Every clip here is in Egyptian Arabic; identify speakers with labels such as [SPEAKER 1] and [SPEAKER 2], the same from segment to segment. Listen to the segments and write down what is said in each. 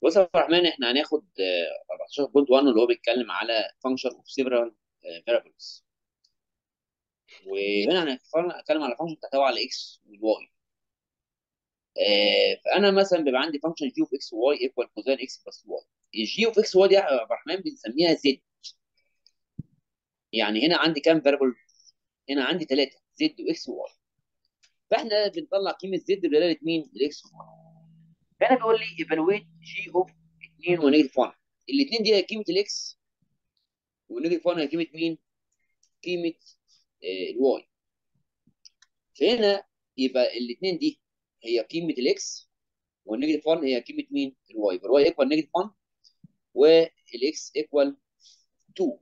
[SPEAKER 1] بص يا عبد الرحمن احنا هناخد آه، 14.1 اللي هو بيتكلم على function of several آه، variables وهنا هنتكلم على function تحتوي على x والy آه، فانا مثلا بيبقى عندي function g of x y equal cosine x plus y الجي of x y دي يا عبد الرحمن بنسميها z يعني هنا عندي كام variable هنا عندي ثلاثه z وx وy فاحنا بنطلع قيمه z بدلاله مين الاكس فهنا بيقول لي evaluate g of 2 ونيجاتيف 1 الاثنين دي هي قيمه الاكس والنيجاتيف 1 هي قيمه مين؟ قيمه الواي فهنا يبقى الاثنين دي هي قيمه الاكس والنيجاتيف 1 هي قيمه مين؟ الواي فالواي ايكوال نيجاتيف 1 والاكس ايكوال 2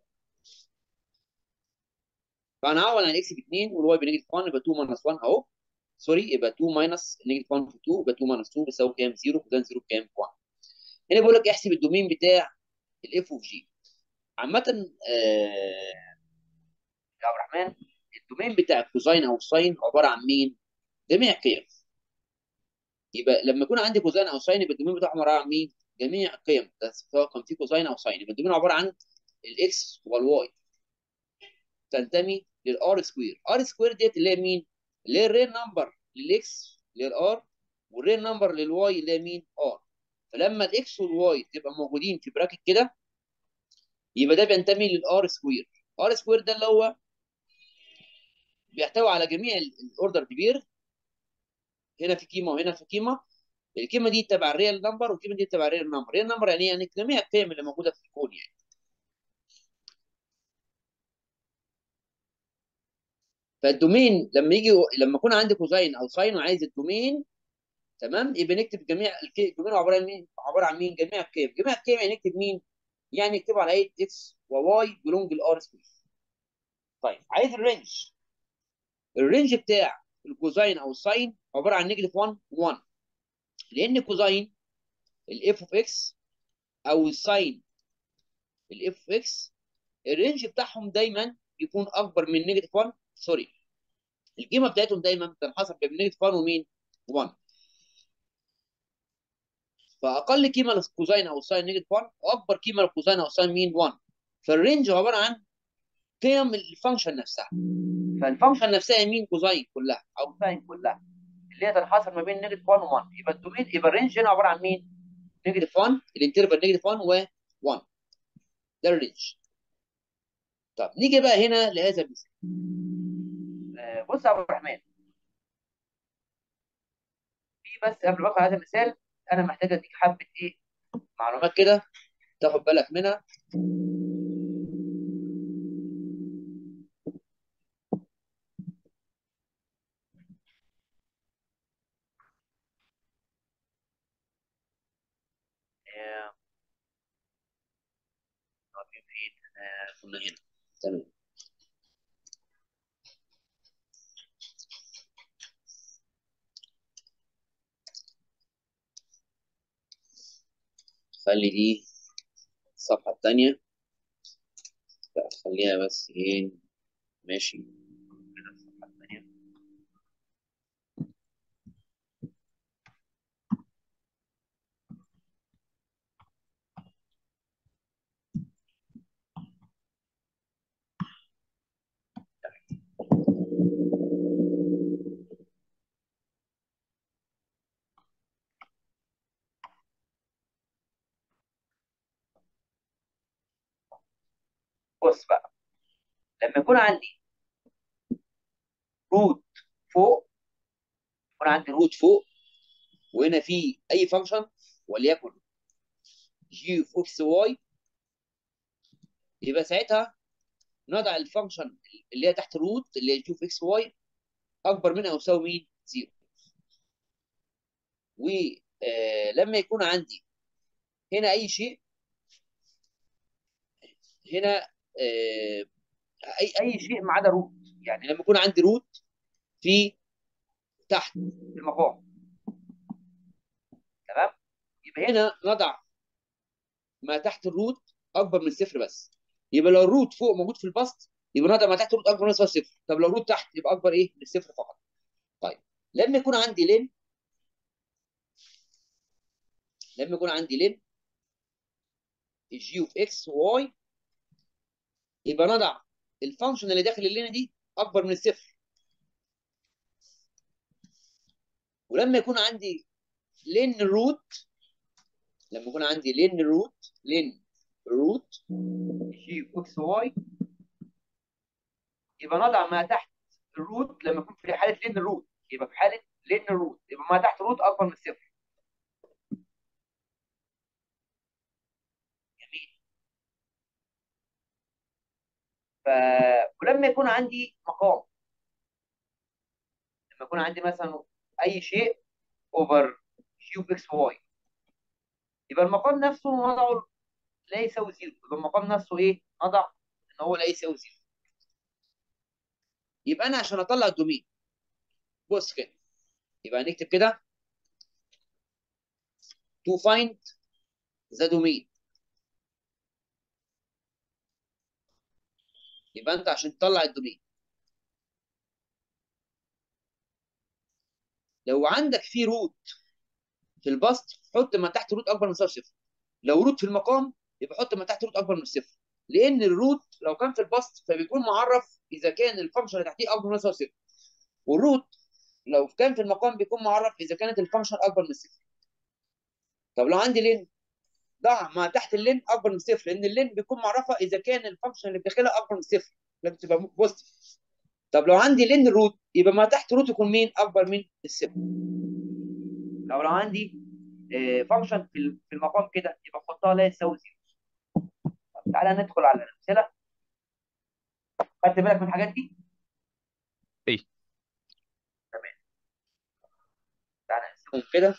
[SPEAKER 1] فهنعوض عن الاكس ب 2 والواي بنيجاتيف 1 يبقى 2 ماينس 1 اهو سوري يبقى 2 ماينس نيجاتيف 1 في 2 يبقى 2 ماينس 2 بيساوي كام؟ 0 كوزين 0 بكام؟ 1 هنا بيقول لك احسب الدومين بتاع الاف اوف جي عامة آه يا عبد الرحمن الدومين بتاع الكوزين او الساين عبارة عن مين؟ جميع قيم يبقى لما يكون عندي كوزين او ساين يبقى الدومين بتاعهم عبارة عن مين؟ جميع القيم سواء كان في كوزين او ساين يبقى الدومين عبارة عن الاكس والواي تنتمي للار سكوير ار سكوير ديت اللي هي مين؟ اللي هي الريل نمبر للاكس اللي هي الار والريل نمبر للواي اللي هي مين؟ ار فلما الاكس والواي تبقى موجودين في براكت كده يبقى ده بينتمي للار سكوير ار سكوير ده اللي هو بيحتوي على جميع الاوردر كبير هنا في قيمه وهنا في قيمه القيمه دي تبع الريال نمبر والقيمه دي تبع الريال نمبر الريال نمبر يعني يعني جميع القيم اللي موجوده في الكون يعني فالدومين لما يجي لما يكون عندي كوزين او ساين وعايز الدومين تمام يبقى نكتب جميع الدومين عباره عن مين؟ عباره عن مين؟ جميع القيم جميع القيم يعني نكتب مين؟ يعني نكتب على ايه اكس وواي بلونج الار سكوير طيب عايز الرينج الرينج بتاع الكوزين او الساين عباره عن نيجاتيف 1 1 لان كوزين الاف اوف اكس او الساين الاف اوف اكس الرينج بتاعهم دايما يكون اكبر من نيجاتيف 1 سوري القيمه بتاعتهم دايما بتنحصر بين نيجاتيف 1 ومين 1 فاقل قيمه للكوزين او الساين نيجاتيف 1 واكبر قيمه للكوزين او الساين مين 1 فالرينج عباره عن قيم الفانكشن نفسها فالفانكشن نفسها هي مين كوزين كلها او ساين كلها اللي هي تنحصر ما بين نيجاتيف 1 و1 يبقى الدومين يبقى الرينج هنا عباره عن مين؟ نيجاتيف 1 الانترفال نيجاتيف 1 و1 ده الرينج طب نيجي بقى هنا لهذا المثال آه بص يا عبد الرحمن في بس قبل ما اخد هذا المثال انا محتاج اديك حبه ايه معلومات كده تاخد بالك منها كنا هنا تمام خلي دي الصفحة التانية لا خليها بس ايه ماشي كده الصفحة التانية بص بقى لما يكون عندي روت فوق يكون عندي روت فوق وهنا في اي فانكشن وليكن جي اوف اكس واي يبقى ساعتها نضع الفانكشن اللي هي تحت الروت اللي هي جي اوف اكس واي اكبر منها او يساوي مين؟ زيرو ولما يكون عندي هنا اي شيء هنا آه اي اي شيء ما عدا روت يعني لما يكون عندي روت في تحت المقام تمام يبقى هنا نضع ما تحت الروت اكبر من صفر بس يبقى لو الروت فوق موجود في البسط يبقى نضع ما تحت الروت اكبر من صفر طب لو الروت تحت يبقى اكبر ايه من الصفر فقط طيب لما يكون عندي لين لما يكون عندي لين الجي اوف اكس واي يبقى نضع الفانكشن اللي داخل اللينه دي اكبر من الصفر ولما يكون عندي لين روت لما يكون عندي لين روت لين روت جي اكس واي يبقى نضع ما تحت الروت لما يكون في حاله لين روت يبقى في حاله لين روت يبقى ما تحت روت اكبر من الصفر جميل ف ولما يكون عندي مقام لما يكون عندي مثلا اي شيء اوفر كيوب اكس واي يبقى المقام نفسه نضعه لا يساوي زيرو يبقى المقام نفسه ايه؟ نضع ان هو لا يساوي زيرو يبقى انا عشان اطلع الدومين بص كده يبقى نكتب كده to find the domain يبقى انت عشان تطلع الدومين لو عندك في روت في البسط حط ما تحت روت اكبر من يساوي صفر لو روت في المقام يبقى حط ما تحت روت اكبر من الصفر لان الروت لو كان في البسط فبيكون معرف اذا كان الفانكشن اللي تحتيه اكبر من يساوي صفر والروت لو كان في المقام بيكون معرف اذا كانت الفانكشن اكبر من الصفر طب لو عندي لين ضع ما تحت اللين اكبر من صفر لان اللين بيكون معرفه اذا كان الفانكشن اللي داخلها اكبر من صفر لازم تبقى بوزيتيف طب لو عندي لين روت يبقى ما تحت روت يكون مين اكبر من الصفر لو لو عندي فانكشن في في المقام كده يبقى احطها لا يساوي زيرو طب تعالى ندخل على الامثله خدت بالك من الحاجات دي
[SPEAKER 2] ايه
[SPEAKER 1] تمام تعالى نقسمهم كده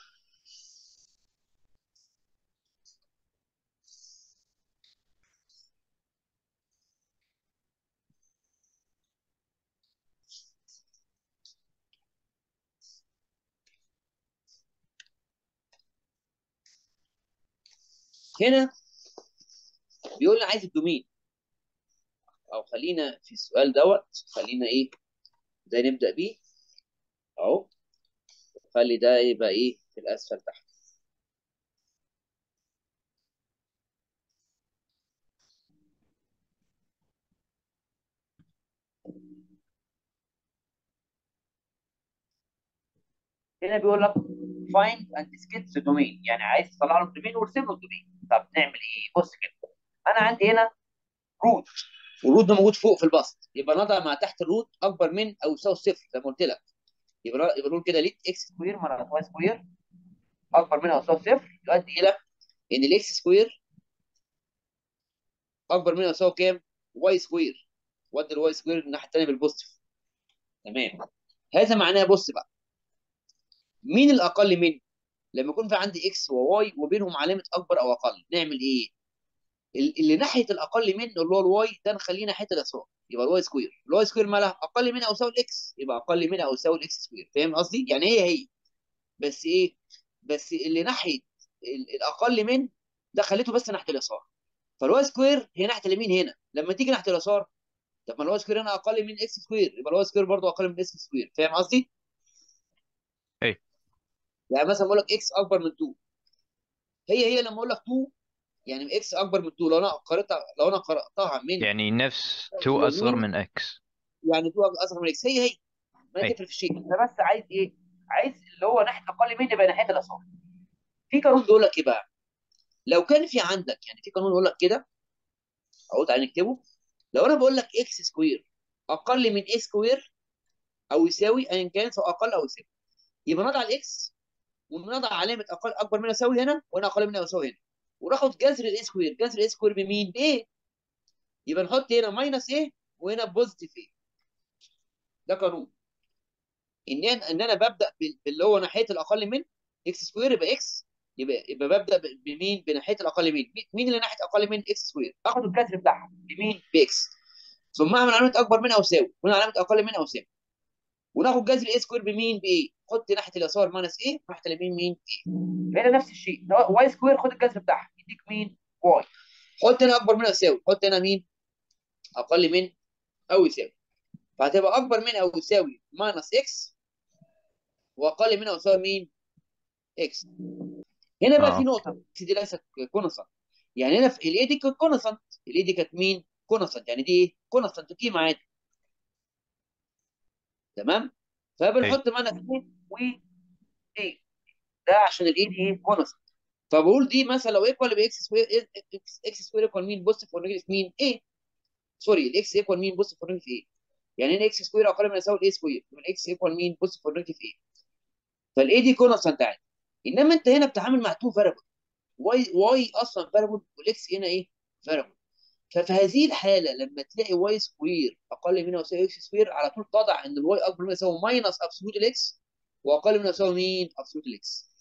[SPEAKER 1] هنا بيقول لي عايز الدومين او خلينا في السؤال دوت خلينا ايه ده نبدا بيه اهو خلي ده يبقى ايه في الاسفل تحت هنا بيقول لك find and sketch the domain يعني عايز تطلع له الدومين وارسم له الدومين طب نعمل ايه بص كده انا عندي هنا روت والروت ده موجود فوق في البسط يبقى نضع ما تحت الروت اكبر من او يساوي صفر زي ما قلت لك يبقى يبقى نقول كده ليت اكس سكوير مرة واي سكوير اكبر من او يساوي صفر يؤدي الى ان الاكس سكوير اكبر من او يساوي كام؟ واي سكوير ودي الواي سكوير الناحيه الثانيه بالبوزيتيف تمام هذا معناه بص بقى مين الاقل من لما يكون في عندي اكس وواي وبينهم علامه اكبر او اقل نعمل ايه اللي ناحيه الاقل من اللي هو الواي ده نخليه ناحيه اليسار يبقى الواي سكوير الواي سكوير مالها اقل من او يساوي الاكس يبقى اقل من او يساوي الاكس سكوير فاهم قصدي يعني هي هي بس ايه بس اللي ناحيه الاقل من ده خليته بس ناحيه اليسار فالواي سكوير هي ناحيه اليمين هنا لما تيجي ناحيه اليسار طب ما الواي سكوير هنا اقل من اكس سكوير يبقى الواي سكوير برضه اقل من اكس سكوير فاهم قصدي
[SPEAKER 2] ايه
[SPEAKER 1] يعني مثلا بقول لك اكس اكبر من 2 هي هي لما اقول لك 2 يعني اكس اكبر من 2 لو انا قرأتها لو انا قرأتها من
[SPEAKER 2] يعني نفس 2 اصغر من اكس
[SPEAKER 1] يعني 2 اصغر من اكس هي هي ما
[SPEAKER 2] ايه
[SPEAKER 1] تفرق في شيء انا بس عايز ايه عايز اللي هو ناحيه اقل من يبقى ناحيه اليسار في قانون بيقول لك ايه بقى لو كان في عندك يعني في قانون يقول لك كده اهو تعالى نكتبه لو انا بقول لك اكس سكوير اقل من اي سكوير او يساوي ايا كان سواء اقل او يساوي يبقى نضع الاكس ونضع علامه اقل اكبر من يساوي هنا وهنا اقل من يساوي هنا وناخد جذر الاي سكوير جذر الاي سكوير بمين بايه يبقى نحط هنا ماينس ايه وهنا بوزيتيف ايه ده قانون ان انا ان انا ببدا باللي هو ناحيه الاقل من اكس سكوير يبقى اكس يبقى يبقى ببدا بمين بناحيه الاقل من مين اللي ناحيه اقل من اكس سكوير اخد الكسر بتاعها بمين باكس ثم اعمل علامه اكبر من او يساوي وهنا علامه اقل من او يساوي وناخد جذر الاي سكوير بمين بايه حط ناحيه اليسار ماينس ايه ناحيه اليمين مين ايه هنا نفس الشيء واي سكوير خد الجذر بتاعها يديك مين واي حط هنا اكبر من او يساوي حط هنا مين اقل من او يساوي فهتبقى اكبر من او يساوي ماينس اكس واقل من او يساوي مين اكس هنا بقى
[SPEAKER 2] اه
[SPEAKER 1] في نقطه دي ليست كونستنت يعني هنا في الاي دي كانت كونستانت الاي دي كانت مين؟ كونستانت يعني دي ايه؟ كونستانت قيمه عادي تمام؟
[SPEAKER 2] اي
[SPEAKER 1] فبنحط ماينس 2 و ايه ده عشان الاي دي ايه؟ كونستانت فبقول دي مثلا لو ايكوال يبقى اكس سكوير اكس سكوير ايكوال مين؟ بوزيتيف اور نيجاتيف مين؟ ايه سوري الاكس ايكوال مين؟ بوزيتيف اور نيجاتيف ايه يعني هنا اكس سكوير اقل من يساوي الاي سكوير يبقى الاكس ايكوال مين؟ بوزيتيف اور نيجاتيف ايه فالاي دي كونستانت عادي انما انت هنا بتتعامل مع تو فاريبل واي واي اصلا فاريبل والاكس هنا ايه؟ فاريبل ففي هذه الحاله لما تلاقي واي سكوير اقل من يساوي اكس سكوير على طول تضع ان الواي اكبر من يساوي ماينس ابسولوت الاكس واقل من يساوي مين؟ ابسولوت الاكس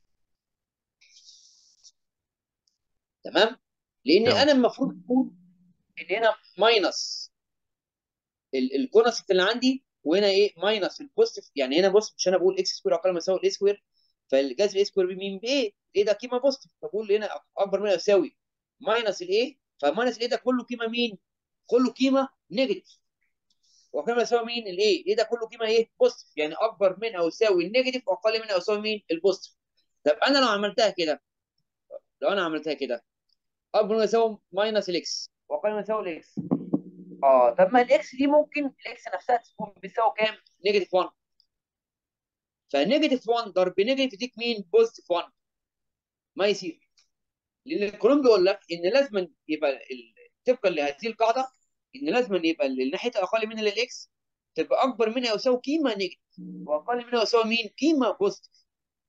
[SPEAKER 1] تمام؟ لان
[SPEAKER 2] تمام
[SPEAKER 1] انا المفروض اقول ان هنا ماينس الكونست اللي عندي وهنا ايه ماينس البوزيتيف يعني هنا بص مش انا بقول اكس سكوير اقل من يساوي الاي سكوير فالجذر الاي سكوير بمين بايه؟ ايه ده قيمه بوزيتيف فبقول هنا اكبر من يساوي ماينس الايه فماينس الايه ده كله قيمه مين؟ كله قيمه نيجاتيف وكما يساوي مين؟ الايه؟ ايه ده كله قيمه ايه؟ بوزيتيف يعني اكبر من او يساوي النيجاتيف واقل من او يساوي مين؟ البوزيتيف طب انا لو عملتها كده لو انا عملتها كده اكبر من يساوي ماينس الاكس واقل من يساوي الاكس اه طب ما الاكس دي ممكن الاكس نفسها تكون بتساوي كام؟ نيجاتيف 1 فنيجاتيف 1 ضرب نيجاتيف يديك مين؟ بوزيتيف 1 ما يصير لان القانون بيقول لك ان لازم يبقى ال- طبقا لهذه القاعده ان لازم يبقى الناحيه الاقل منها للاكس تبقى اكبر منها يساوي قيمه نيجاتيف واقل منها يساوي مين؟ قيمه بوزيتيف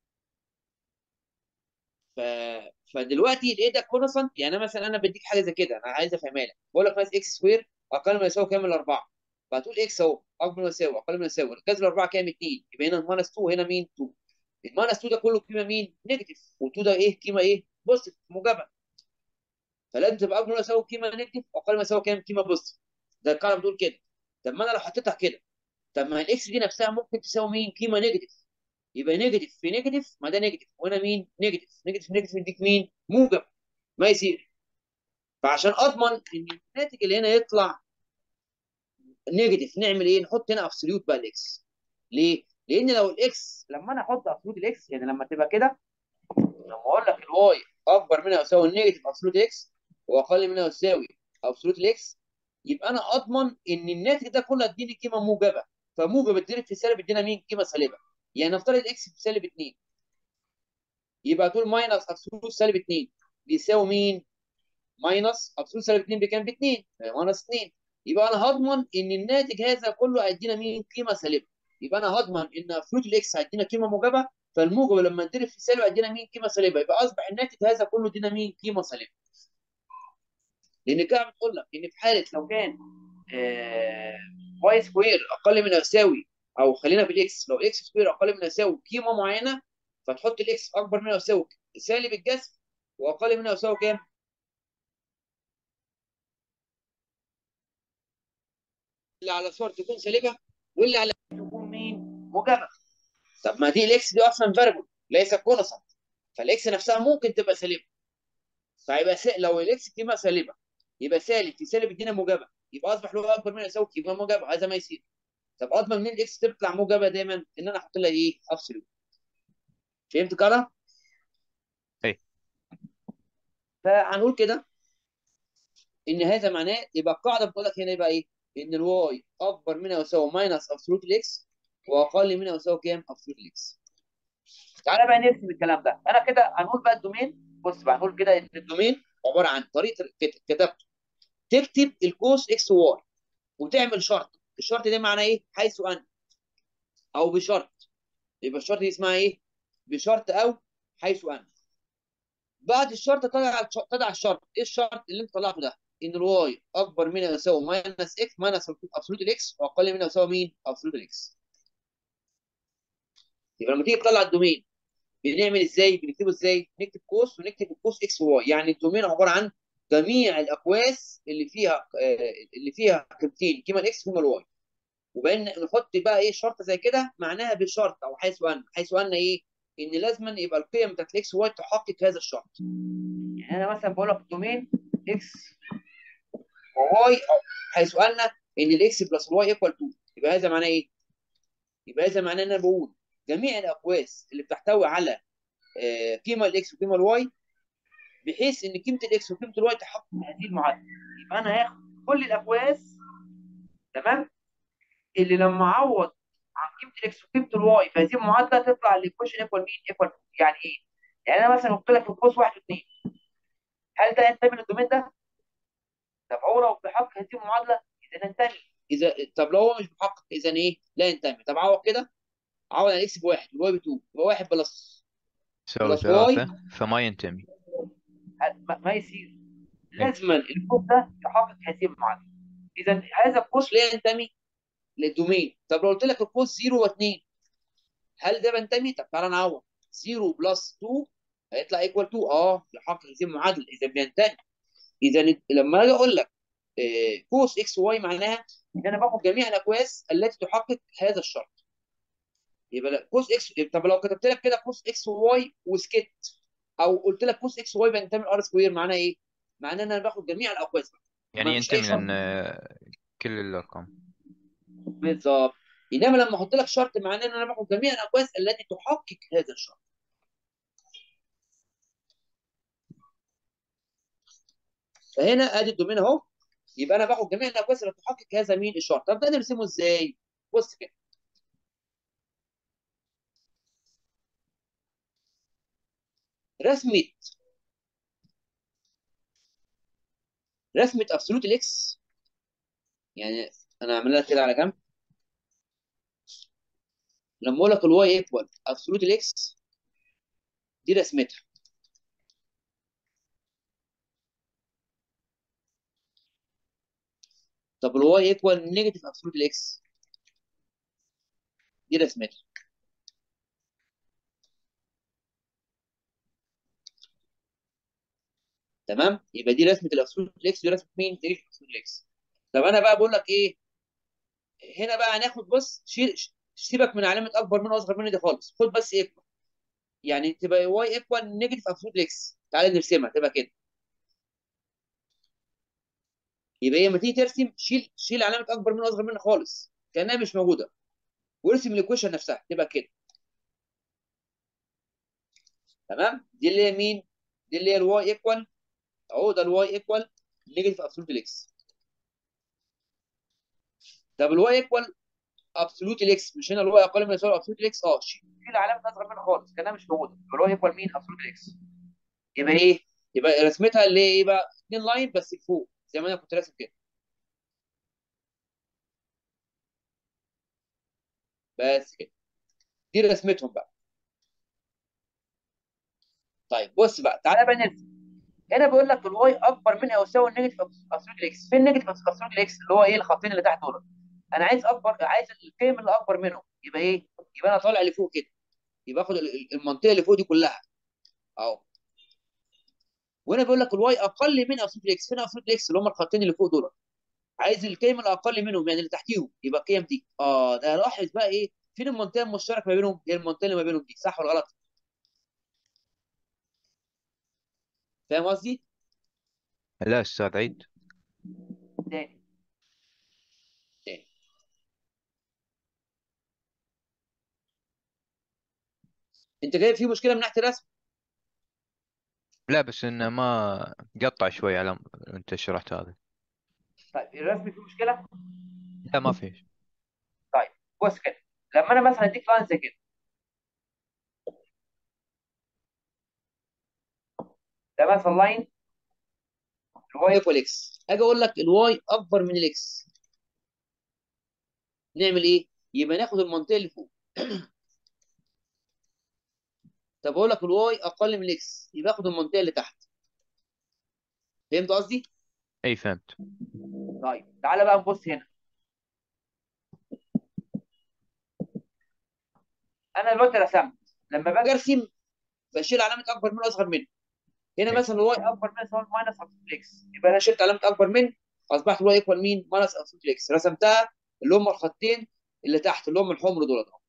[SPEAKER 1] ف... فدلوقتي الايه ده كونستانت يعني مثلا انا بديك حاجه زي كده انا عايز افهمها لك بقول لك مثلا اكس سكوير اقل من يساوي كام الاربعه فهتقول اكس اهو اكبر من يساوي اقل من يساوي الجذر الاربعه كام 2 يبقى هنا الماينس 2 وهنا مين 2 الماينس 2 ده كله قيمه مين نيجاتيف و2 ده ايه قيمه ايه بوزيتيف موجبه فلازم تبقى اكبر من يساوي قيمه نيجاتيف واقل من يساوي كام قيمه بوزيتيف ده القاعده بتقول كده طب ما انا لو حطيتها كده طب ما الاكس دي نفسها ممكن تساوي مين قيمه نيجاتيف يبقى نيجاتيف في نيجاتيف ما ده نيجاتيف وهنا مين نيجاتيف نيجاتيف نيجاتيف يديك مين موجب ما يصير فعشان اضمن ان الناتج اللي هنا يطلع نيجاتيف نعمل ايه نحط هنا ابسوليوت بقى الاكس ليه لان لو الاكس لما انا احط ابسوليوت الاكس يعني لما تبقى كده لما اقول لك الواي اكبر منها يساوي النيجاتيف ابسولوت اكس واقل منها يساوي ابسولوت الاكس يبقى انا اضمن ان الناتج ده كله هتديني قيمه موجبه فموجب اتضرب في سالب ادينا مين قيمه سالبه يعني نفترض الاكس بسالب 2 يبقى تقول ماينس ابسولوت سالب 2 بيساوي مين ماينس ابسولوت سالب 2 بكام ب 2 ماينس 2 يبقى انا هضمن ان الناتج هذا كله هيدينا مين قيمه سالبه يبقى انا هضمن ان ابسولوت الاكس هيدينا قيمه موجبه فالموجب لما نضرب في سالب هيدينا مين قيمه سالبه يبقى اصبح الناتج هذا كله ادينا مين قيمه سالبه لان كده بتقول لك ان في حاله لو كان واي سكوير اقل من يساوي او خلينا بالاكس لو اكس سكوير اقل من يساوي قيمه معينه فتحط الاكس اكبر من يساوي سالب الجذر واقل من يساوي كام؟ اللي على صور تكون سالبه واللي على تكون مين؟ موجبه. طب ما دي الاكس دي اصلا فاريبل ليس كونستانت فالاكس نفسها ممكن تبقى سالبه. فيبقى س... لو الاكس قيمه سالبه يبقى سالب في سالب ادينا موجبه يبقى اصبح له اكبر من يساوي قيمه موجبه هذا ما يصير. طب اضمن منين الاكس تطلع موجبه دايما ان انا احط لها ايه؟ ابسولوت. فهمت كده؟
[SPEAKER 2] اي
[SPEAKER 1] فهنقول كده ان هذا معناه يبقى القاعده بتقول لك هنا يبقى ايه؟ ان الواي اكبر من او يساوي ماينس ابسولوت الاكس واقل من او يساوي كام؟ ابسولوت الاكس. تعالى بقى نرسم الكلام ده، انا كده هنقول بقى الدومين بص بقى هنقول كده ان الدومين عباره عن طريقه كت- كتابته تكتب الكوس اكس واي وتعمل شرط، الشرط ده معناه ايه؟ حيث ان او بشرط يبقى الشرط دي اسمها ايه؟ بشرط او حيث ان بعد الشرط تضع تضع الشرط ايه الشرط اللي انت طلعته ده ان الواي اكبر من أو يساوي ماينس اكس ماينس ابسولوت الاكس واقل من أو يساوي مين ابسولوت الاكس يبقى لما تيجي تطلع الدومين بنعمل ازاي بنكتبه ازاي نكتب قوس ونكتب القوس اكس واي يعني الدومين عباره عن جميع الاقواس اللي فيها آه، اللي فيها قيمتين قيمه الاكس وقيمه الواي وبين نحط بقى ايه شرط زي كده معناها بشرط او حيث ان حيث ان ايه ان لازم يبقى القيم بتاعت الاكس واي تحقق هذا الشرط يعني انا مثلا بقول لك الدومين اكس وواي أو حيث ان ان الاكس بلس الواي ايكوال 2 يبقى هذا معناه ايه؟ يبقى هذا معناه ان انا بقول جميع الاقواس اللي بتحتوي على آه، قيمه الاكس وقيمه الواي بحيث ان قيمه الاكس وقيمه الواي تحقق هذه المعادله يبقى انا هاخد كل الاقواس تمام اللي لما اعوض عن قيمه الاكس وقيمه الواي في هذه المعادله تطلع الايكويشن ايكوال مين؟ ايكوال يعني ايه؟ يعني انا مثلا قلت لك القوس 1 و2 هل ده ينتمي للدومين ده؟ طب هو لو بيحقق هذه المعادله اذا ينتمي اذا طب لو هو مش بيحقق اذا ايه؟ لا ينتمي طب عوض كده عوض عن اكس بواحد والواي باتنين يبقى واحد بلس
[SPEAKER 2] يساوي
[SPEAKER 1] بلس واي
[SPEAKER 2] ثلاثة فما ينتمي
[SPEAKER 1] ما ما يصير لازما القوس ده يحقق هذه المعادله اذا هذا القوس لا ينتمي للدومين طب لو قلت لك القوس 0 و2 هل ده بينتمي؟ طب تعالى نعوض 0 بلس 2 هيطلع ايكوال 2 اه يحقق هذه المعادله اذا بينتمي اذا لما اجي اقول لك آه، كوس اكس واي معناها ان انا باخد جميع الاكواس التي تحقق هذا الشرط يبقى لا كوس اكس طب لو كتبت لك كده كوس اكس واي وسكت او قلت لك كوس اكس واي بينتمي لار سكوير معناها ايه؟ معناه ان انا باخد جميع الاقواس
[SPEAKER 2] يعني
[SPEAKER 1] ما فيش أي
[SPEAKER 2] ينتمي
[SPEAKER 1] شرط.
[SPEAKER 2] لأن آه، كل الأرقام
[SPEAKER 1] بالظبط انما لما احط لك شرط معناه ان انا باخد جميع الاقواس التي تحقق هذا الشرط فهنا ادي الدومين اهو يبقى انا باخد جميع الاقواس اللي تحقق هذا مين الشرط طب ده نرسمه ازاي بص كده رسمه رسمه ابسولوت الاكس يعني انا اعملها كده على جنب لما اقول لك الواي ايكوال ابسولوت الاكس دي رسمتها طب الواي ايكوال نيجاتيف ابسولوت الاكس دي رسمتها تمام يبقى دي رسمه الابسولوت الاكس دي رسمه مين نيجاتيف ابسولوت الاكس طب انا بقى بقول لك ايه هنا بقى هناخد بص شيل سيبك من علامه اكبر من واصغر من دي خالص خد بس ايكوال يعني تبقى واي ايكوال نيجاتيف ابسولوت اكس تعالى نرسمها تبقى كده يبقى هي لما تيجي ترسم شيل شيل علامه اكبر من واصغر من خالص كانها مش موجوده وارسم الايكويشن نفسها تبقى كده تمام دي اللي هي مين دي اللي هي الواي ايكوال اهو ده الواي ايكوال نيجاتيف ابسولوت اكس طب الواي ايكوال ابسولوت الاكس مش هنا الواي اقل من يساوي ابسولوت الاكس اه شيل علامه اصغر منها خالص كانها مش موجوده يبقى الواي ايكوال مين ابسولوت الاكس يبقى ايه يبقى رسمتها اللي هي ايه بقى اثنين لاين بس لفوق زي ما انا كنت راسم كده بس كده دي رسمتهم بقى طيب بص بقى تعالى بقى نرسم هنا بيقول لك الواي اكبر من او يساوي النيجاتيف ابسولوت الاكس فين النيجاتيف ابسولوت الاكس اللي هو ايه الخطين اللي تحت دول انا عايز اكبر عايز القيم اللي اكبر منهم يبقى ايه يبقى انا طالع لفوق كده يبقى اخد ال- ال- المنطقه اللي فوق دي كلها اهو وهنا بيقول لك الواي اقل من ابسولوت الاكس فين ابسولوت الاكس اللي هم الخطين اللي فوق دول عايز القيم الاقل منهم يعني اللي تحتيهم يبقى القيم دي اه ده لاحظ بقى ايه فين المنطقه المشتركه ما بينهم هي المنطقه اللي ما بينهم دي صح ولا غلط فاهم قصدي
[SPEAKER 2] لا أستاذ عيد
[SPEAKER 1] تاني تاني انت جايب فيه مشكله من ناحيه الرسم
[SPEAKER 2] لا بس إنه ما قطع شوي على أنت شرحت هذا
[SPEAKER 1] طيب الرسم فيه مشكله
[SPEAKER 2] لا ما فيش
[SPEAKER 1] طيب بص كده لما انا مثلا اديك لاين زي كده ده مثلا لاين الواي ايكوال اكس اجي اقول لك الواي اكبر من الاكس نعمل ايه؟ يبقى ناخد المنطقه اللي فوق طب اقول لك الواي اقل من الاكس يبقى اخد المنطقه اللي تحت فهمت قصدي؟
[SPEAKER 2] أي فهمت
[SPEAKER 1] طيب تعالى بقى نبص هنا انا دلوقتي رسمت لما باجي ارسم بشيل علامه اكبر من واصغر من هنا
[SPEAKER 2] أي.
[SPEAKER 1] مثلا الواي اكبر من يساوي ماينس ابسولوت اكس يبقى انا شلت علامه اكبر من اصبحت الواي ايكوال مين؟ ماينس ابسولوت اكس رسمتها اللي هم الخطين اللي تحت اللي هم الحمر دول اهو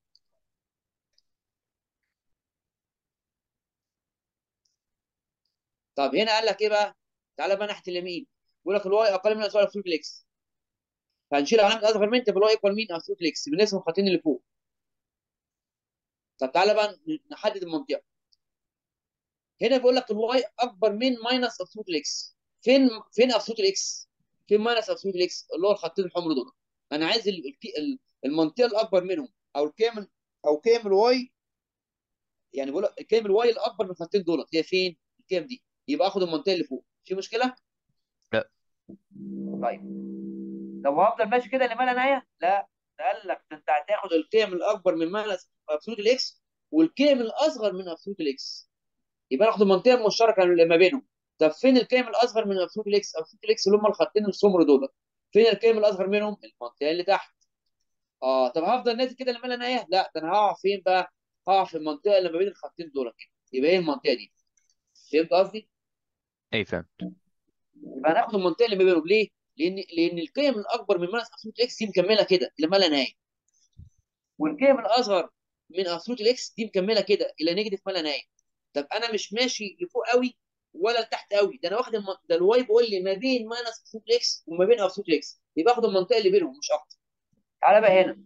[SPEAKER 1] طب هنا قال لك ايه بقى؟ تعالى بقى ناحيه اليمين بيقول لك الواي اقل من يساوي ابسولوت اكس فهنشيل علامه اصغر من تبقى الواي ايكوال مين؟ ابسولوت اكس بالنسبه للخطين اللي فوق طب تعالى بقى نحدد المنطقه هنا بيقول لك الواي اكبر من ماينس ابسولوت الاكس فين فين ابسولوت الاكس فين ماينس ابسولوت الاكس اللي هو الخطين الحمر دول انا عايز ال- الك- ال- المنطقه الاكبر منهم او الكامل او كام الواي يعني بقول لك الكام الواي الاكبر من الخطين دول هي فين الكام دي يبقى اخد المنطقه اللي فوق في مشكله
[SPEAKER 2] لا.
[SPEAKER 1] طيب طب وهفضل ماشي كده لما لا نهايه لا ده قال لك ده انت هتاخد القيم الاكبر من ماينس ابسولوت الاكس والقيم الاصغر من ابسولوت الاكس يبقى ناخد المنطقه المشتركه اللي ما بينهم طب فين القيم الاصغر من ابسولوت الاكس ابسولوت الاكس اللي هم الخطين السمر دول فين القيم الاصغر منهم المنطقه اللي تحت اه طب هفضل نازل كده لما لا نهايه لا ده انا هقع فين بقى هقع في المنطقه اللي ما بين الخطين دول كده يبقى ايه المنطقه دي فهمت قصدي
[SPEAKER 2] اي فهمت
[SPEAKER 1] يبقى هناخد المنطقه اللي ما بينهم ليه لان لان القيم الاكبر من ماينس ابسولوت اكس دي مكمله كده الى ما لا نهايه والقيم الاصغر من ابسولوت الاكس دي مكمله كده الى نيجاتيف ما لا نهايه طب انا مش ماشي لفوق قوي ولا لتحت قوي ده انا واخد الم... ده الواي بيقول لي ما بين ماينس ابسولوت اكس وما بين ابسولوت اكس يبقى اخد المنطقه اللي بينهم مش اكتر تعالى بقى هنا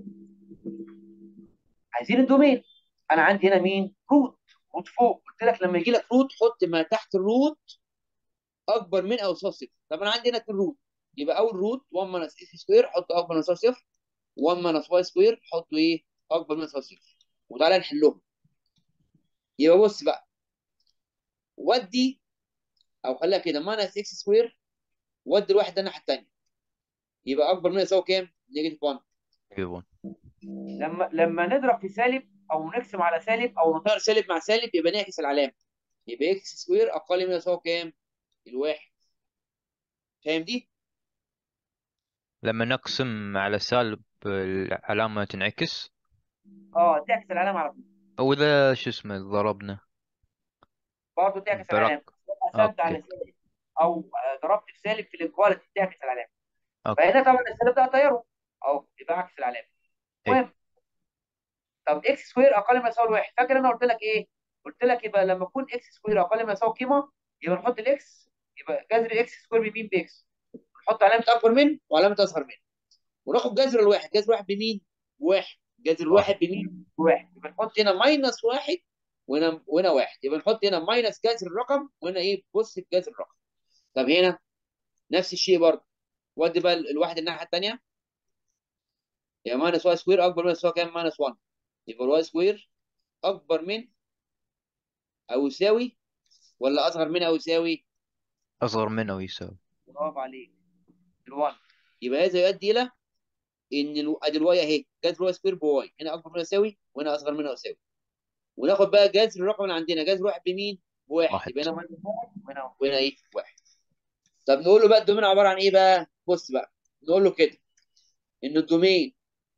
[SPEAKER 1] عايزين الدومين انا عندي هنا مين روت روت فوق قلت لك لما يجي لك روت حط ما تحت الروت اكبر من او يساوي صفر طب انا عندي هنا اتنين روت يبقى اول روت 1 ماينس اكس سكوير حط اكبر من يساوي صفر 1 ماينس واي سكوير حط ايه اكبر من يساوي صفر وتعالى نحلهم يبقى بص بقى ودي او خليها كده ماينس اكس سكوير ودي الواحد ده الناحيه الثانيه يبقى اكبر من يساوي كام؟ نيجاتيف 1
[SPEAKER 2] يبون
[SPEAKER 1] لما لما نضرب في سالب او نقسم على سالب او نطير سالب مع سالب يبقى نعكس العلامه يبقى اكس سكوير اقل من يساوي كام؟ الواحد فاهم دي؟
[SPEAKER 2] لما نقسم على سالب العلامة تنعكس
[SPEAKER 1] اه تعكس العلامه على طول
[SPEAKER 2] وإذا شو اسمه ضربنا
[SPEAKER 1] برضه تعكس
[SPEAKER 2] فرق.
[SPEAKER 1] العلامه قسمت على
[SPEAKER 2] أوكي.
[SPEAKER 1] سالب او آه، ضربت في سالب في الايكواليتي تعكس العلامه
[SPEAKER 2] أوكي.
[SPEAKER 1] فهنا طبعا السالب ده هطيره او يبقى عكس العلامه
[SPEAKER 2] إيه.
[SPEAKER 1] المهم طب اكس سكوير اقل من يساوي واحد فاكر انا قلت لك ايه؟ قلت لك يبقى لما يكون اكس سكوير اقل من يساوي قيمه يبقى نحط الاكس يبقى جذر اكس سكوير بمين باكس نحط علامه اكبر من وعلامه اصغر من وناخد جذر الواحد جذر واحد بمين؟ بواحد جذر الواحد بمين؟ بواحد يبقى نحط هنا ماينس واحد وهنا وهنا واحد يبقى نحط هنا ماينس جذر الرقم وهنا ايه بص جذر الرقم طب هنا نفس الشيء برضه ودي بقى الواحد الناحيه الثانيه يبقى ماينس واي سكوير اكبر من يساوي كام؟ ماينس 1 يبقى الواي سكوير اكبر من او يساوي ولا اصغر من او يساوي؟
[SPEAKER 2] أصغر منه ويساوي
[SPEAKER 1] برافو عليك ال1 يبقى هذا يؤدي الى ان ال- ادي الواي اهي جذر الواي سكوير بواي هنا اكبر من يساوي وهنا اصغر من يساوي وناخد بقى جذر الرقم اللي عندنا جذر واحد بمين؟ بواحد
[SPEAKER 2] واحد.
[SPEAKER 1] يبقى هنا واحد وهنا وهنا ايه؟ واحد طب نقول له بقى الدومين عباره عن ايه بقى؟ بص بقى نقول له كده ان الدومين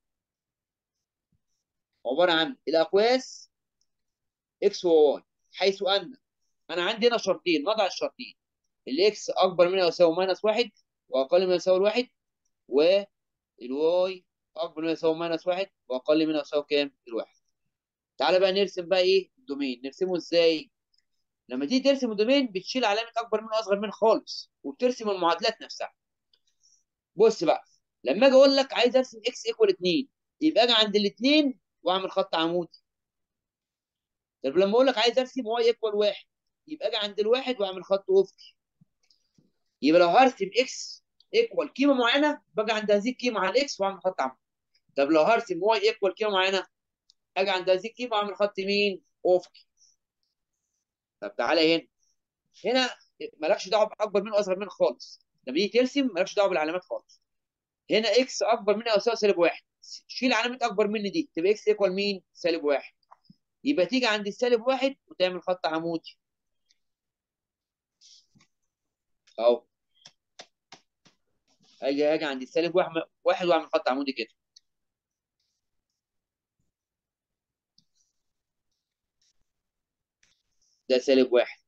[SPEAKER 1] عباره عن الاقواس اكس وواي حيث ان انا عندي هنا شرطين نضع الشرطين الاكس اكبر من او يساوي ماينس واحد واقل من يساوي الواحد والواي اكبر من أو يساوي ماينس واحد واقل من أو يساوي كام؟ الواحد. تعالى بقى نرسم بقى ايه الدومين نرسمه ازاي؟ لما تيجي ترسم الدومين بتشيل علامه اكبر منه واصغر منه خالص وبترسم المعادلات نفسها. بص بقى لما اجي اقول لك عايز ارسم اكس ايكوال 2 يبقى اجي عند الاثنين واعمل خط عمودي. طب لما اقول لك عايز ارسم واي ايكوال 1 يبقى اجي عند الواحد واعمل خط افقي. يبقى لو هرسم اكس ايكوال قيمه معينه باجي عند هذه القيمه على الاكس واعمل خط عمودي. طب لو هرسم واي ايكوال قيمه معينه اجي عند هذه القيمه واعمل خط مين؟ افقي. طب تعالى هنا هنا مالكش دعوه باكبر منه واصغر منه خالص لما تيجي ترسم مالكش دعوه بالعلامات خالص هنا اكس اكبر منه او يساوي سالب واحد شيل علامه اكبر من دي تبقى اكس ايكوال مين؟ سالب واحد يبقى تيجي عند السالب واحد وتعمل خط عمودي اهو اجي اجي عند السالب واحد واحد واعمل خط عمودي كده ده سالب واحد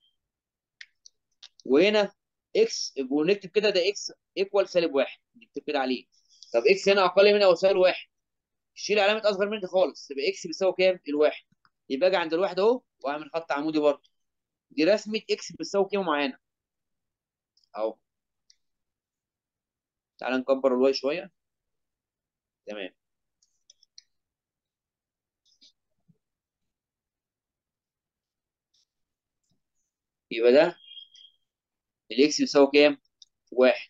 [SPEAKER 1] وهنا اكس ونكتب كده ده اكس ايكوال سالب واحد نكتب كده عليه طب اكس هنا اقل من او يساوي واحد شيل علامه اصغر من دي خالص تبقى اكس بيساوي كام؟ الواحد يبقى اجي عند الواحد اهو واعمل خط عمودي برضه دي رسمه اكس بتساوي قيمه معينه اهو تعال نكبر الواي شويه تمام يبقى ده الاكس يساوي كام؟ واحد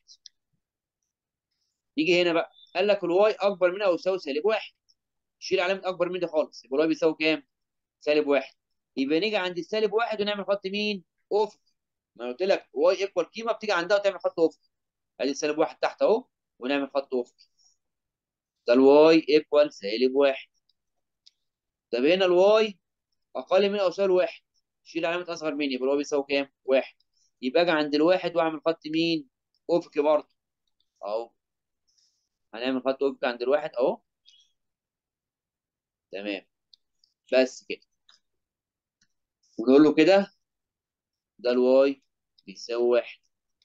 [SPEAKER 1] يجي هنا بقى قال لك الواي اكبر من او يساوي سالب واحد شيل علامه اكبر من دي خالص يبقى الواي بيساوي كام؟ سالب واحد يبقى نيجي عند السالب واحد ونعمل خط مين؟ افق ما أنا قلت لك واي ايكوال قيمه بتيجي عندها وتعمل خط افق ادي السالب واحد تحت اهو ونعمل خط افق ده الواي ايكوال سالب واحد طب هنا الواي اقل من او يساوي واحد شيل علامه اصغر من يبقى الواي بيساوي كام؟ واحد يبقى اجي عند الواحد واعمل خط مين؟ افق برضه اهو هنعمل خط افق عند الواحد اهو تمام بس كده ونقول له كده ده الواي بيساوي واحد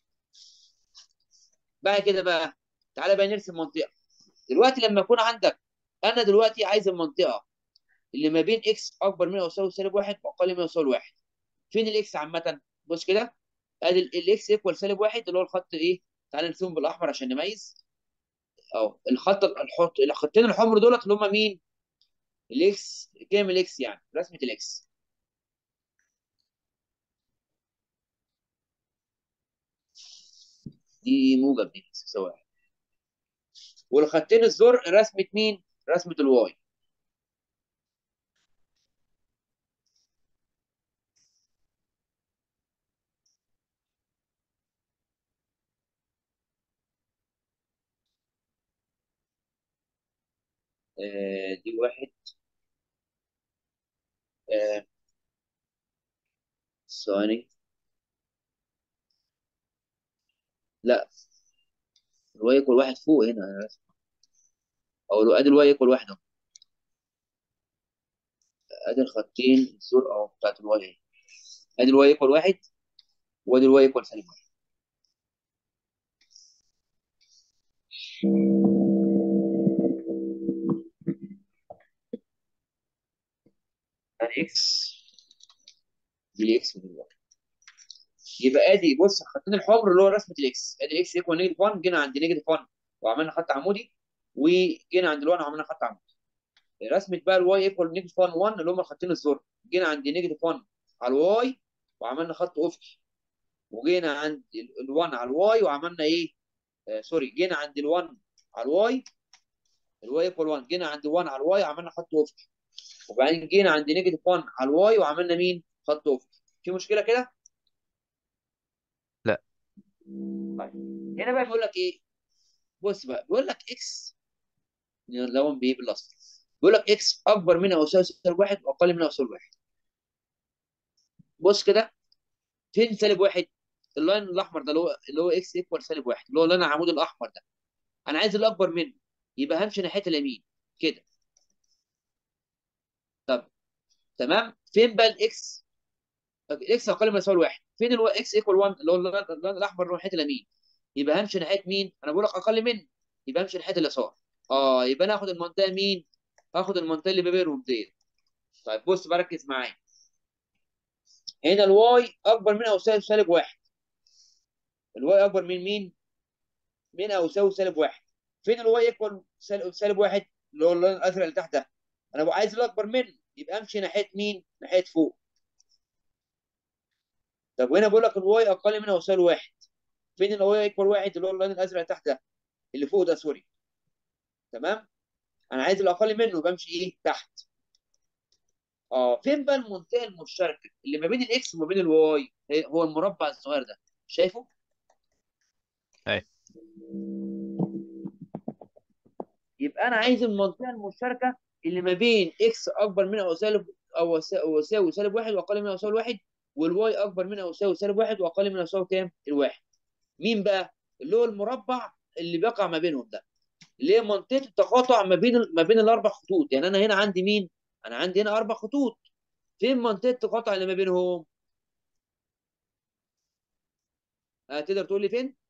[SPEAKER 1] بعد كده بقى تعالى بقى نرسم منطقه دلوقتي لما يكون عندك انا دلوقتي عايز المنطقه اللي ما بين اكس اكبر من او يساوي سالب واحد واقل من او يساوي واحد فين الاكس عامه بص كده ادي الاكس ايكوال سالب واحد اللي هو الخط ايه تعالى نرسمهم بالاحمر عشان نميز اهو الخط الحط الخطين الحمر دولت اللي هم مين الاكس كام الاكس يعني رسمه الاكس دي موجب دي سواء والخطين الزرق رسمه مين رسمه الواي آه دي واحد آه ثواني لا الواي يكون واحد فوق هنا انا رسم او لو ادي الواي يكون واحد اهو ادي الخطين الزرق اهو بتاعت الواي اهي ادي الواي يكون واحد وادي الواي يكون سالب واحد يعني اكس دي الاكس ودي الواي يبقى ادي بص الخطين الحمر اللي هو رسمه الاكس ادي الاكس يكون نيجاتيف 1 جينا عند نيجاتيف 1 وعملنا خط عمودي وجينا عند ال1 وعملنا خط عمودي رسمه بقى الواي ايكوال نيجاتيف 1 1 اللي هم الخطين الزرق جينا عند نيجاتيف 1 على الواي وعملنا خط افقي وجينا عند ال1 على الواي وعملنا ايه آه سوري جينا عند ال1 على الواي الواي ايكوال 1 جينا عند 1 على الواي وعملنا خط افقي وبعدين جينا عند نيجاتيف 1 على الواي وعملنا مين خط افقي في مشكله كده
[SPEAKER 2] لا
[SPEAKER 1] طيب هنا بقى بيقول لك ايه بص بقى بيقول لك اكس نلون بايه بالاصفر بيقول لك اكس اكبر من او يساوي سالب واحد واقل من او يساوي واحد بص كده فين سالب واحد اللاين الاحمر ده اللي هو اللي هو اكس ايكوال سالب واحد اللي هو اللي انا العمود الاحمر ده انا عايز الاكبر منه يبقى همشي ناحيه اليمين كده طب تمام فين بقى الاكس الاكس اقل من يساوي واحد فين الو اكس ايكوال 1 اللي هو اللاين الاحمر اللي هو ناحيه اليمين يبقى همشي ناحيه مين انا بقول لك اقل منه يبقى همشي ناحيه اليسار اه يبقى انا هاخد المنطقه مين هاخد المنطقه اللي بينهم ديت طيب بص بركز معايا هنا الواي اكبر من او يساوي سالب واحد الواي اكبر من مين من او يساوي سالب واحد فين الواي ايكوال سالب واحد اللي هو اللون الازرق اللي تحت ده انا بقى عايز الاكبر منه يبقى امشي ناحيه مين ناحيه فوق طب وهنا بقول لك الواي اقل من او يساوي واحد فين الواي ايكوال واحد اللي هو اللون الازرق اللي تحت ده اللي فوق ده سوري تمام انا عايز الاقل منه بمشي ايه تحت اه فين بقى المنطقه المشتركه اللي ما بين الاكس وما بين الواي هو المربع الصغير ده شايفه
[SPEAKER 2] اي
[SPEAKER 1] يبقى انا عايز المنطقه المشتركه اللي ما بين اكس اكبر من او سالب او يساوي سالب واحد واقل من او يساوي واحد والواي اكبر من او يساوي سالب واحد واقل من او يساوي كام؟ الواحد. مين بقى؟ اللي هو المربع اللي بيقع ما بينهم ده. اللي هي منطقه التقاطع ما بين ما بين الاربع خطوط، يعني انا هنا عندي مين؟ انا عندي هنا اربع خطوط. فين منطقه التقاطع اللي ما بينهم؟ آه تقدر تقول لي فين؟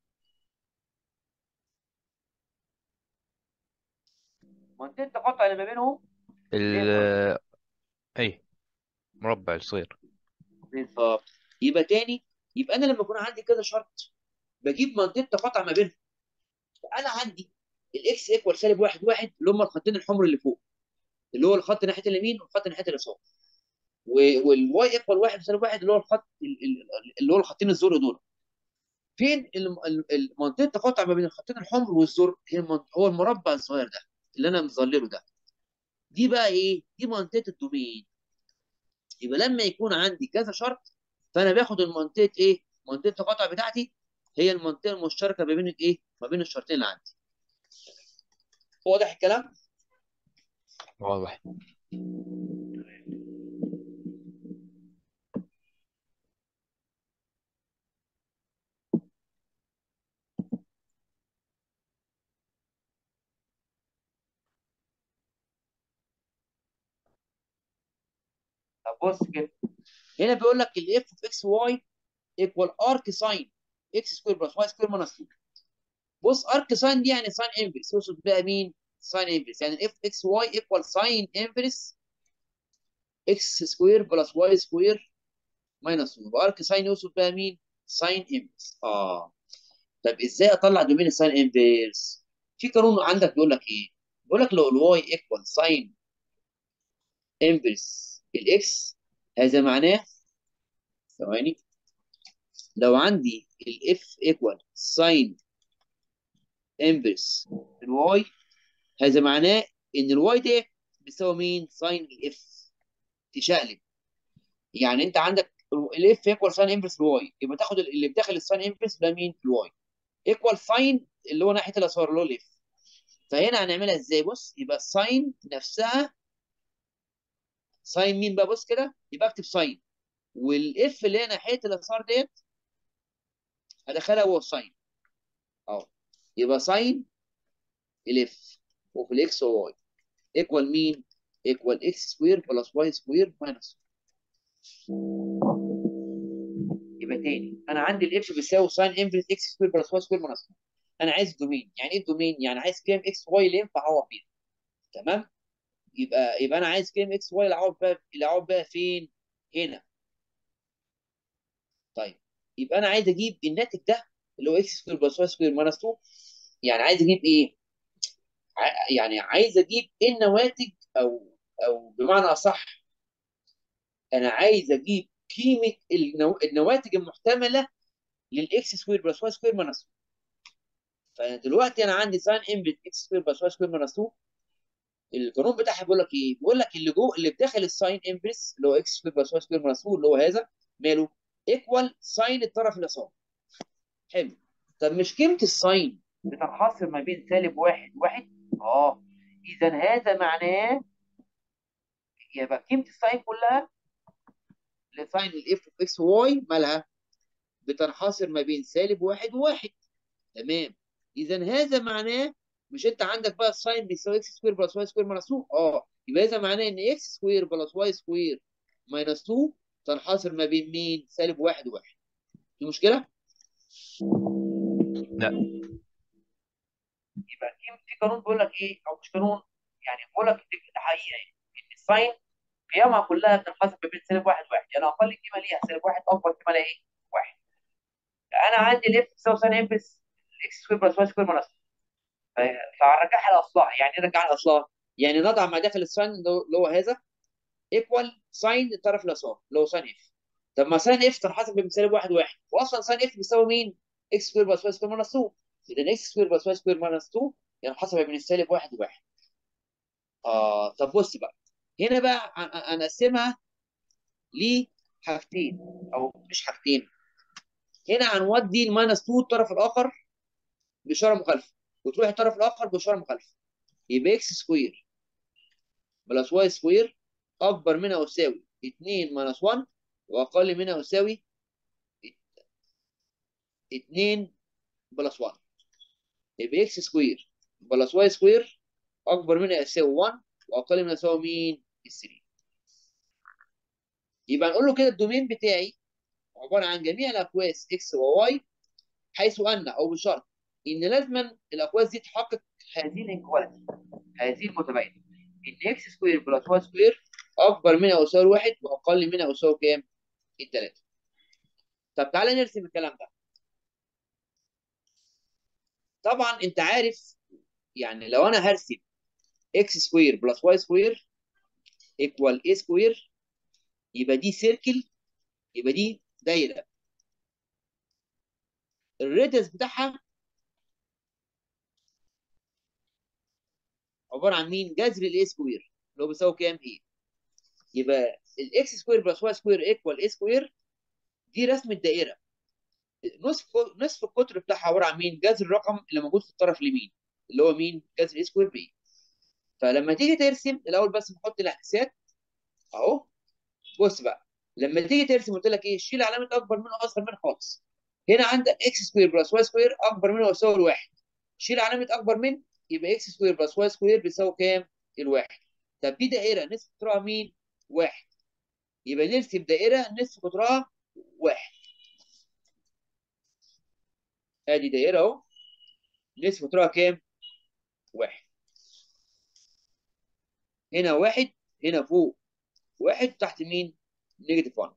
[SPEAKER 1] منطقه التقاطع اللي ما بينهم
[SPEAKER 2] ال اي مربع الصغير
[SPEAKER 1] بالظبط يبقى تاني يبقى انا لما يكون عندي كذا شرط بجيب منطقه تقاطع ما بينهم انا عندي الاكس ايكوال سالب واحد واحد اللي هم الخطين الحمر اللي فوق اللي هو الخط ناحيه اليمين والخط ناحيه اليسار والواي ايكوال 1 سالب 1 اللي هو الخط اللي هو الخطين الزرق دول فين منطقه التقاطع ما بين الخطين الحمر والزرق هي هو المربع الصغير ده اللي انا مظلله ده دي بقى ايه دي منطقه الدومين يبقى لما يكون عندي كذا شرط فانا باخد المنطقه ايه منطقه التقاطع بتاعتي هي المنطقه المشتركه ما بين الايه ما بين الشرطين اللي عندي واضح الكلام
[SPEAKER 2] واضح
[SPEAKER 1] طب بص كده هنا بيقول لك الاف في اكس واي ايكوال ارك ساين اكس سكوير بلس واي سكوير ماينس 2 بص ارك ساين دي يعني ساين انفرس يقصد بقى مين؟ ساين انفرس يعني الاف اكس واي ايكوال ساين انفرس اكس سكوير بلس واي سكوير ماينس 2 يبقى ارك ساين يقصد بقى مين؟ ساين انفرس اه طب ازاي اطلع دومين الساين انفرس؟ في قانون عندك بيقول لك ايه؟ بيقول لك لو الواي ايكوال ساين انفرس الاكس هذا معناه ثواني لو عندي الاف ايكوال ساين انفرس الواي هذا معناه ان الواي ده بيساوي مين؟ ساين الاف تشقلب يعني انت عندك الاف ايكوال ساين انفرس الواي يبقى تاخد اللي بداخل الساين انفرس ده مين؟ الواي ايكوال ساين اللي هو ناحيه اليسار اللي هو الاف فهنا هنعملها ازاي؟ بص يبقى الساين نفسها ساين مين بقى بص كده يبقى اكتب ساين والاف اللي هي ناحيه اليسار ديت هدخلها جوه الساين اهو يبقى ساين الاف وفي الاكس وواي ايكوال مين؟ ايكوال اكس سكوير بلس واي سكوير ماينس يبقى تاني انا عندي الاف بيساوي ساين انفرس اكس سكوير بلس واي سكوير ماينس انا عايز دومين يعني ايه الدومين؟ يعني عايز كام اكس واي اللي ينفع اعوض بيها تمام؟ يبقى يبقى انا عايز كام اكس واي اللي اعوض بقى اللي اعوض بقى فين؟ هنا طيب يبقى انا عايز اجيب الناتج ده اللي هو اكس سكوير بلس واي سكوير ماينس 2 يعني عايز اجيب ايه؟ يعني عايز اجيب ايه النواتج او او بمعنى اصح انا عايز اجيب قيمه النو... النواتج المحتمله للاكس سكوير بلس واي سكوير ماينس 2 فدلوقتي انا عندي ساين انفرس اكس سكوير بلس واي سكوير ماينس 2 القانون بتاعها بيقول لك ايه؟ بيقول لك اللي جوه اللي بداخل الساين انفرس اللي هو اكس سكوير بلس واي سكوير ماينس 2 اللي هو هذا ماله؟ ايكوال ساين الطرف اليسار حلو طب مش قيمه الساين بتنحصر ما بين سالب واحد واحد اه اذا هذا معناه يبقى قيمه الساين كلها لساين الاف اوف اكس واي مالها بتنحصر ما بين سالب واحد وواحد تمام اذا هذا معناه مش انت عندك بقى الساين بيساوي اكس سكوير بلس واي سكوير ماينس 2 اه يبقى هذا معناه ان اكس سكوير بلس واي سكوير ماينس 2 تنحصر ما بين مين سالب واحد وواحد في مشكله؟
[SPEAKER 2] لا
[SPEAKER 1] يبقى في قانون بيقول لك ايه او مش قانون يعني بيقول لك ده حقيقه ان الساين قيمها كلها بتنحصر ما بين سالب واحد وواحد يعني اقل قيمه ليها سالب واحد اكبر قيمه ليها ايه؟ واحد انا عندي الاف تساوي ساين انفرس اكس سكوير بلس واي سكوير ماينس فهرجعها لاصلها يعني ايه رجعها لاصلها؟ يعني نضع ما داخل الساين اللي هو هذا ايكوال ساين الطرف اليسار اللي هو ساين اف طب ما ساين اف تنحصر بين سالب واحد وواحد واصلا ساين اف بيساوي مين؟ اكس سكوير بلس واي سكوير ماينس 2 اذا اكس سكوير بلس واي سكوير ماينس 2 ينحصر بين السالب واحد وواحد اه طب بص بقى هنا بقى هنقسمها لحاجتين او مش حاجتين هنا هنودي الماينس 2 الطرف الاخر باشاره مخالفه وتروح الطرف الاخر باشاره مخالفه يبقى اكس سكوير بلس واي سكوير اكبر منها او يساوي 2 ماينس 1 واقل منها او يساوي 2 بلس 1 يبقى اكس سكوير بلس واي سكوير اكبر منها يساوي 1 واقل منها يساوي مين؟ 3 يبقى نقول له كده الدومين بتاعي عباره عن جميع الاقواس اكس وواي حيث ان او بشرط ان لازما الاقواس دي تحقق هذه الانكواليتي هذه المتباينه ان اكس سكوير بلس واي سكوير اكبر منها او يساوي 1 واقل منها او يساوي كام؟ الثلاثه. طب تعالى نرسم الكلام ده. طبعا انت عارف يعني لو انا هرسم اكس سكوير بلس واي سكوير ايكوال اي سكوير يبقى دي سيركل يبقى دي دايره الريدس بتاعها عباره عن مين؟ جذر الاي سكوير اللي هو بيساوي كام؟ ايه؟ يبقى الاكس سكوير بلس واي سكوير ايكوال اي سكوير دي رسم الدائره نصف نصف القطر بتاعها عباره عن مين؟ جذر الرقم اللي موجود في الطرف اليمين اللي هو مين؟ جذر اي سكوير بي فلما تيجي ترسم الاول بس نحط الاحداثات اهو بص بقى لما تيجي ترسم قلت لك ايه؟ شيل علامه اكبر منه واصغر منه خالص هنا عندك اكس سكوير بلس واي سكوير اكبر منه يساوي الواحد شيل علامه اكبر من يبقى اكس سكوير بلس واي سكوير بيساوي كام؟ الواحد طب دي دائره نصف قطرها مين؟ واحد يبقى نرسم دائره نصف قطرها واحد ادي دائره اهو نصف قطرها كام؟ واحد هنا واحد هنا فوق واحد تحت مين؟ نيجاتيف 1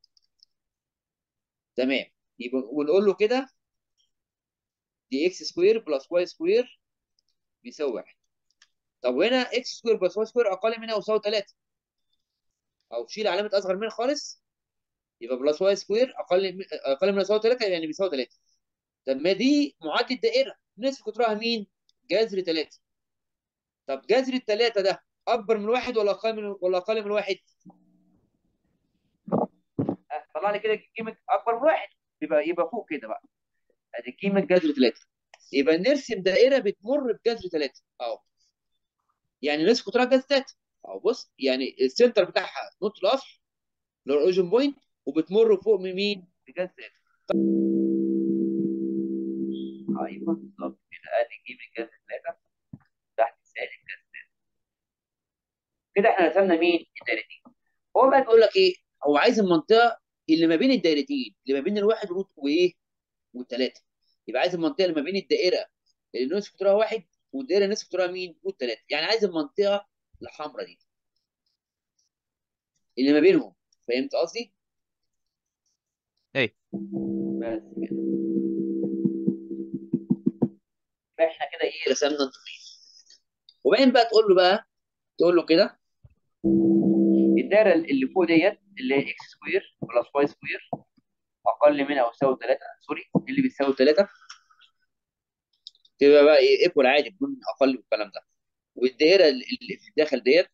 [SPEAKER 1] تمام يبقى ونقول له كده دي اكس سكوير بلس واي سكوير بيساوي واحد طب وهنا اكس سكوير بلس واي سكوير اقل منها يساوي 3 او شيل علامه اصغر منها خالص يبقى بلس واي سكوير اقل من اقل من يساوي 3 يعني بيساوي 3 طب ما دي معادله دائره نصف قطرها مين؟ جذر 3 طب جذر الثلاثه ده اكبر من واحد ولا اقل من ولا اقل من واحد؟ أه، طلع لي كده قيمه اكبر من واحد يبقى يبقى فوق كده بقى ادي قيمه جذر 3 يبقى نرسم دائره بتمر بجذر 3 اهو يعني نصف قطرها جذر 3 اهو بص يعني السنتر بتاعها نقطه الاصل اللي هو الاوريجن بوينت وبتمر فوق من مين؟ بجذر 3 ايوه بالظبط كده ادي قيمه جذر 3 تحت سالب جذر 3 كده احنا رسمنا مين؟ الدايرتين هو بقى بيقول لك ايه؟ هو عايز المنطقه اللي ما بين الدايرتين اللي ما بين الواحد روت وايه؟ والثلاثه يبقى عايز المنطقه اللي ما بين الدائره اللي نصف قطرها واحد والدائره نصف قطرها مين؟ روت ثلاثه يعني عايز المنطقه الحمراء دي اللي ما بينهم فهمت قصدي؟
[SPEAKER 2] اي
[SPEAKER 1] بس كده فاحنا كده ايه رسمنا النظمين وبعدين بقى تقول له بقى تقول له كده الدايره اللي فوق ديت اللي هي اكس سكوير بلس واي سكوير اقل من او يساوي 3 سوري اللي بيساوي 3 تبقى بقى ايه ايكوال عادي بدون اقل من الكلام ده والدائره اللي في الداخل ديت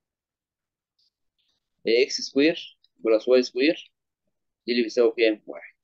[SPEAKER 1] اكس سكوير بلس واي سكوير دي اللي بيساوي كام؟ واحد